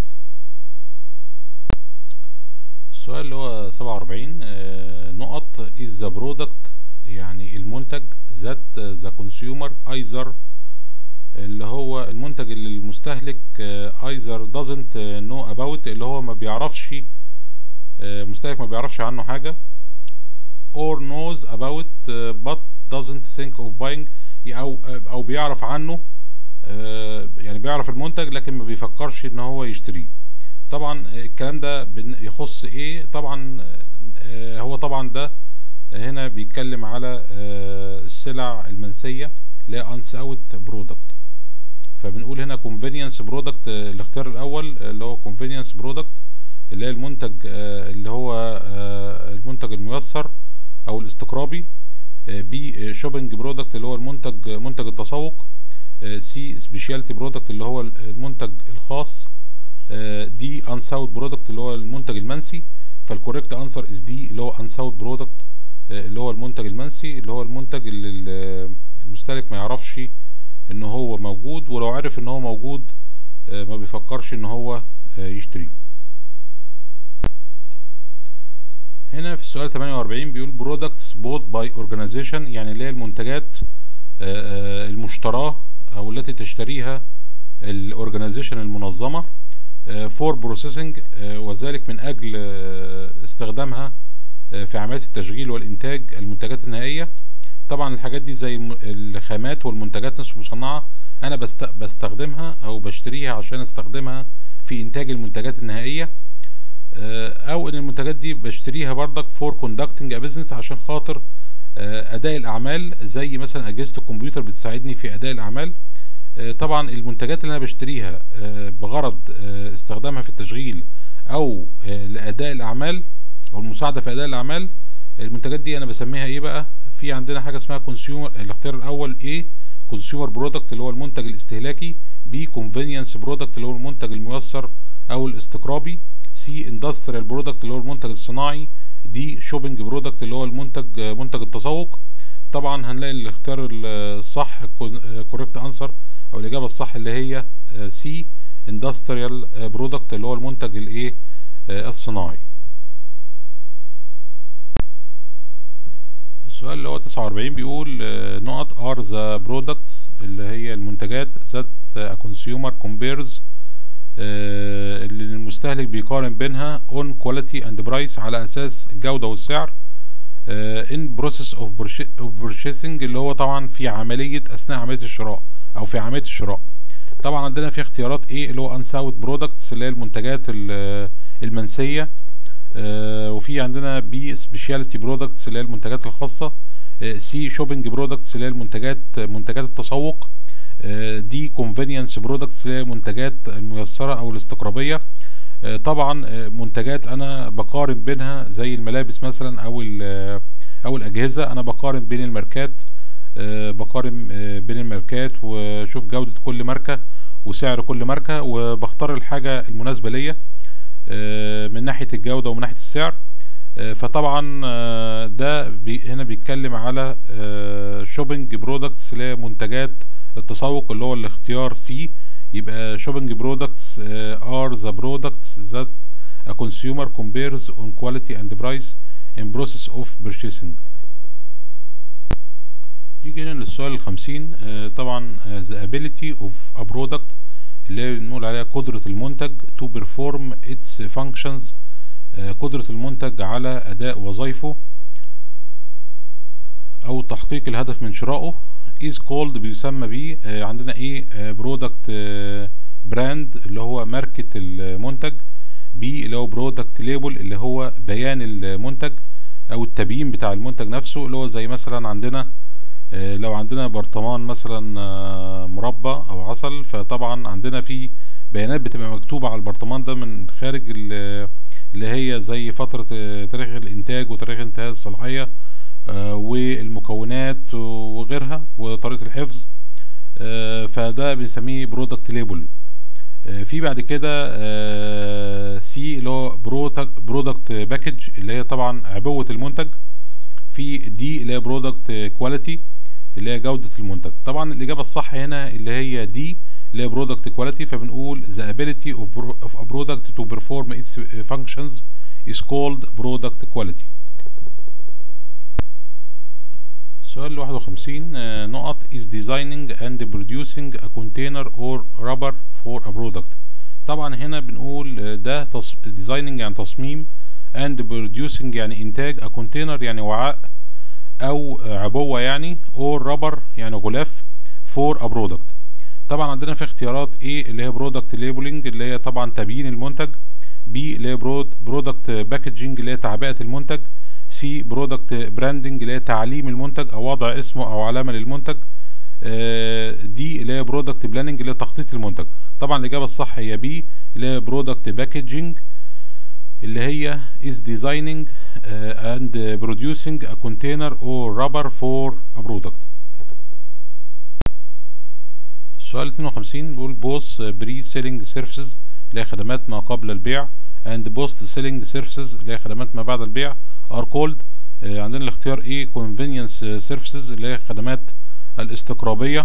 السؤال اللي هو سبعة وأربعين نقط is the product يعني المنتج ذات the consumer either اللي هو المنتج اللي المستهلك either doesn't know about اللي هو ما بيعرفش مستهلك ما بيعرفش عنه حاجة or knows about but doesn't think of buying أو أو بيعرف عنه يعني بيعرف المنتج لكن ما بيفكرش ان هو يشتريه طبعا الكلام ده يخص ايه طبعا هو طبعا ده هنا بيتكلم على السلع المنسية اللي هي انساوت برودكت فبنقول هنا convenience برودكت الاختيار الاول اللي هو convenience برودكت اللي هي المنتج اللي هو المنتج الميسر او الاستقرابي بي شوبينج برودكت اللي هو المنتج منتج التسوق سي سبيشاليتي برودكت اللي هو المنتج الخاص دي انساوت برودكت اللي هو المنتج المنسي فالكوريكت انسر از دي اللي هو انساوت برودكت اللي هو المنتج المنسي اللي هو المنتج اللي المستهلك ما يعرفش ان هو موجود ولو عرف ان هو موجود ما بيفكرش ان هو يشتريه هنا في السؤال 48 بيقول برودكتس بوت باي اورجانيزيشن يعني اللي هي المنتجات المشتراه او التي تشتريها الاورجانيزيشن المنظمه فور بروسيسنج وذلك من اجل استخدامها في عمليات التشغيل والانتاج المنتجات النهائيه طبعا الحاجات دي زي الخامات والمنتجات نصف مصنعه انا بستخدمها او بشتريها عشان استخدمها في انتاج المنتجات النهائيه او ان المنتجات دي بشتريها بردك فور كوندكتنج بزنس عشان خاطر اداء الاعمال زي مثلا اجهزه الكمبيوتر بتساعدني في اداء الاعمال طبعا المنتجات اللي انا بشتريها بغرض استخدامها في التشغيل او لاداء الاعمال او المساعده في اداء الاعمال المنتجات دي انا بسميها ايه بقى في عندنا حاجه اسمها كونسيومر الاختيار الاول ايه كونسيومر برودكت اللي هو المنتج الاستهلاكي بي كونفينينس برودكت اللي هو المنتج الميسر او الاستقرابي سي اندستريال برودكت اللي هو المنتج الصناعي دي شوبينج برودكت اللي هو المنتج منتج التسوق طبعا هنلاقي الاختيار الصح كوريكت انسر او الاجابه الصح اللي هي سي اندستريال برودكت اللي هو المنتج الايه الصناعي السؤال اللي هو 49 بيقول نقط ار ذا برودكتس اللي هي المنتجات ذات كونسيومر كومبيرز اللي المستهلك بيقارن بينها اون كواليتي اند برايس على اساس الجوده والسعر ان بروسيس اوف بورشيسنج اللي هو طبعا في عمليه اثناء عمليه الشراء او في عمليه الشراء طبعا عندنا في اختيارات ايه اللي هو انساوت برودكتس اللي هي المنتجات المنسيه آه وفي عندنا بي سبيشاليتي برودكتس اللي هي المنتجات الخاصه آه سي شوبينج برودكتس اللي هي المنتجات منتجات التسوق آه دي كونفينينس برودكتس اللي هي منتجات الميسره او الاستقرابيه طبعا منتجات انا بقارن بينها زي الملابس مثلا او او الاجهزه انا بقارن بين الماركات بقارن بين الماركات واشوف جوده كل ماركه وسعر كل ماركه وبختار الحاجه المناسبه ليا من ناحيه الجوده ومن ناحيه السعر فطبعا ده بي هنا بيتكلم على شوبينج برودكتس اللي هي منتجات التسوق اللي هو الاختيار سي يبقى shopping products uh, are the products that a consumer compares on quality and price in process of purchasing يجي هنا للسؤال الخمسين uh, طبعا uh, the ability of a product اللي بنقول عليها قدرة المنتج to perform its functions uh, قدرة المنتج على أداء وظائفه أو تحقيق الهدف من شرائه is called بيسمى بيه آه عندنا ايه برودكت براند اللي هو ماركة المنتج بي اللي هو برودكت ليبل اللي هو بيان المنتج او التبيين بتاع المنتج نفسه اللي هو زي مثلا عندنا آه لو عندنا برطمان مثلا آه مربى او عسل فطبعا عندنا في بيانات بتبقى مكتوبة على البرطمان ده من خارج اللي هي زي فترة تاريخ الانتاج وتاريخ انتهاء الصلاحية آه والمكونات وغيرها وطريقة الحفظ آه فده بنسميه برودكت ليبل آه في بعد كده سي اللي هو برودكت باكج اللي هي طبعا عبوة المنتج في دي اللي هي برودكت كواليتي اللي هي جودة المنتج طبعا الإجابة الصح هنا اللي هي دي اللي هي برودكت كواليتي فبنقول the ability of, of a product to perform its functions is called product quality السؤال واحد وخمسين نقط is designing and producing a container or rubber for a product طبعا هنا بنقول ده تص... designing يعني تصميم and producing يعني انتاج a container يعني وعاء او عبوة يعني or rubber يعني غلاف for a product طبعا عندنا في اختيارات A اللي هي product labeling اللي هي طبعا تبيين المنتج B اللي هي product packaging اللي هي تعبئة المنتج سي برودكت براندنج اللي هي تعليم المنتج او وضع اسمه او علامه للمنتج دي اللي هي برودكت بلاننج اللي هي تخطيط المنتج طبعا الاجابه الصح هي بي اللي هي برودكت باكجينج اللي هي is designing uh, and producing a container or rubber for a product السؤال 52 بيقول بوث بري سيلينج سيرفيسز اللي هي خدمات ما قبل البيع and post selling services اللي هي خدمات ما بعد البيع are called آه عندنا الاختيار ايه convenience services اللي هي خدمات الاستقرابية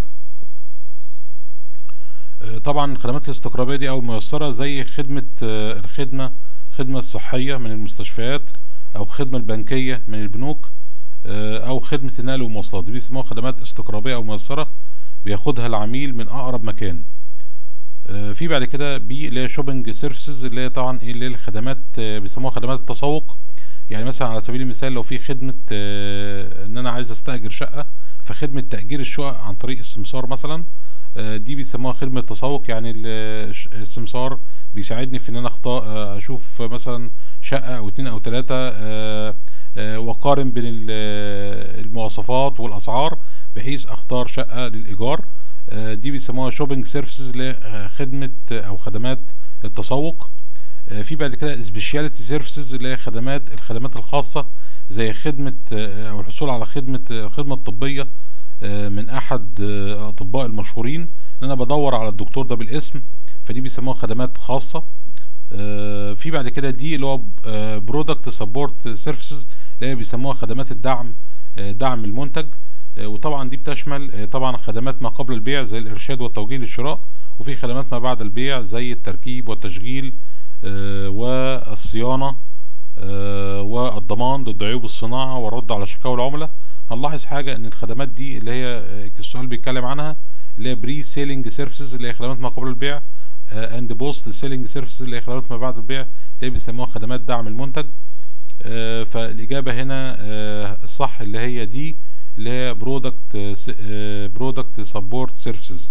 آه طبعا الخدمات الاستقرابية دي او ميسرة زي خدمة آه الخدمة خدمة الصحية من المستشفيات او خدمة البنكية من البنوك او خدمة النقل والمواصلات دي بيسموها خدمات استقرابية او ميسرة بياخدها العميل من اقرب مكان في بعد كده بي اللي هي شوبينج سيرفيسز اللي هي طبعا ايه اللي هي الخدمات بيسموها خدمات التسوق يعني مثلا على سبيل المثال لو في خدمة ان انا عايز استأجر شقة فخدمة تأجير الشقق عن طريق السمسار مثلا دي بيسموها خدمة تسوق يعني السمسار بيساعدني في ان انا اختار اشوف مثلا شقة او اتنين او تلاتة واقارن بين المواصفات والاسعار بحيث اختار شقة للايجار دي بيسموها شوبينج سيرفيسز اللي خدمة او خدمات التسوق في بعد كده سبيشاليتي سيرفيسز اللي هي خدمات الخدمات الخاصة زي خدمة او الحصول على خدمة الخدمة الطبية من احد اطباء المشهورين ان انا بدور على الدكتور ده بالاسم فدي بيسموها خدمات خاصه آه، في بعد كده دي اللي هو برودكت سبورت سيرفيسز اللي هي بيسموها خدمات الدعم آه، دعم المنتج آه، وطبعا دي بتشمل آه، طبعا خدمات ما قبل البيع زي الارشاد والتوجيه للشراء وفي خدمات ما بعد البيع زي التركيب والتشغيل آه، والصيانه آه، والضمان ضد عيوب الصناعه والرد على شكاوى العملاء هنلاحظ حاجه ان الخدمات دي اللي هي آه، السؤال بيتكلم عنها اللي هي بري سيلينج سيرفيسز اللي هي خدمات ما قبل البيع اند بوست سيلينج سيرفيسز اللي هي خدمات ما بعد البيع اللي هي بيسموها خدمات دعم المنتج آه، فالاجابه هنا آه، الصح اللي هي دي اللي هي برودكت برودكت سبورت سيرفيسز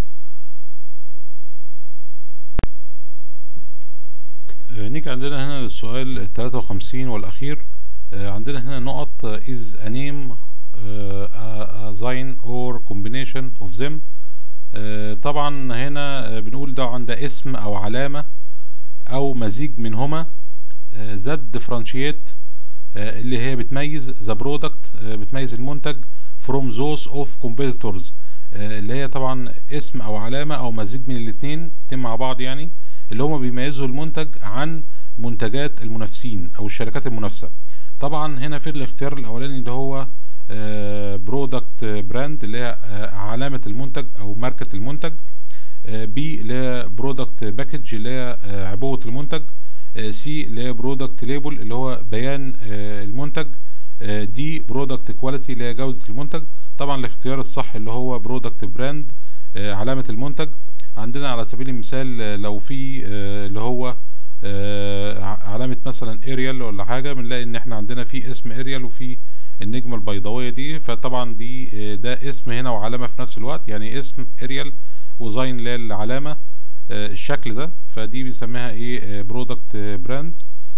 نيجي عندنا هنا للسؤال ال 53 والاخير آه، عندنا هنا نقط آه، is a name آه، a sign or combination of them آه، طبعا هنا آه، بنقول ده عند اسم او علامة او مزيج منهما آه، ذات differentiate آه، اللي هي بتميز ذا برودكت بتميز المنتج from those of competitors آه، اللي هي طبعا اسم او علامة او مزيج من الاتنين الاتنين مع بعض يعني اللي هما بيميزوا المنتج عن منتجات المنافسين او الشركات المنافسة طبعا هنا في الاختيار الاولاني اللي هو برودكت براند اللي هي آه، علامة المنتج او ماركة المنتج بي اللي هي برودكت باكج اللي هي آه، عبوة المنتج سي اللي هي برودكت ليبل اللي هو بيان آه، المنتج دي برودكت كواليتي اللي هي جودة المنتج طبعا الاختيار الصح اللي هو برودكت براند علامة المنتج عندنا على سبيل المثال آه، لو في آه، اللي هو آه، ع- علامة مثلا اريال ولا حاجة بنلاقي ان احنا عندنا في اسم اريال وفي النجمة البيضاوية دي فطبعا دي آه، ده اسم هنا وعلامة في نفس الوقت يعني اسم اريال وزاين اللي هي العلامة آه، الشكل ده فدي بنسميها ايه برودكت براند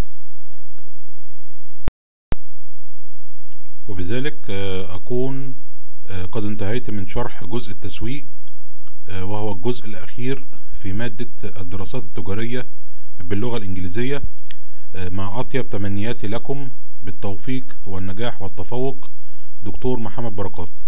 وبذلك آه، أكون آه، قد انتهيت من شرح جزء التسويق آه، وهو الجزء الأخير في مادة الدراسات التجارية باللغة الإنجليزية آه، مع أطيب تمنياتي لكم بالتوفيق والنجاح والتفوق دكتور محمد بركات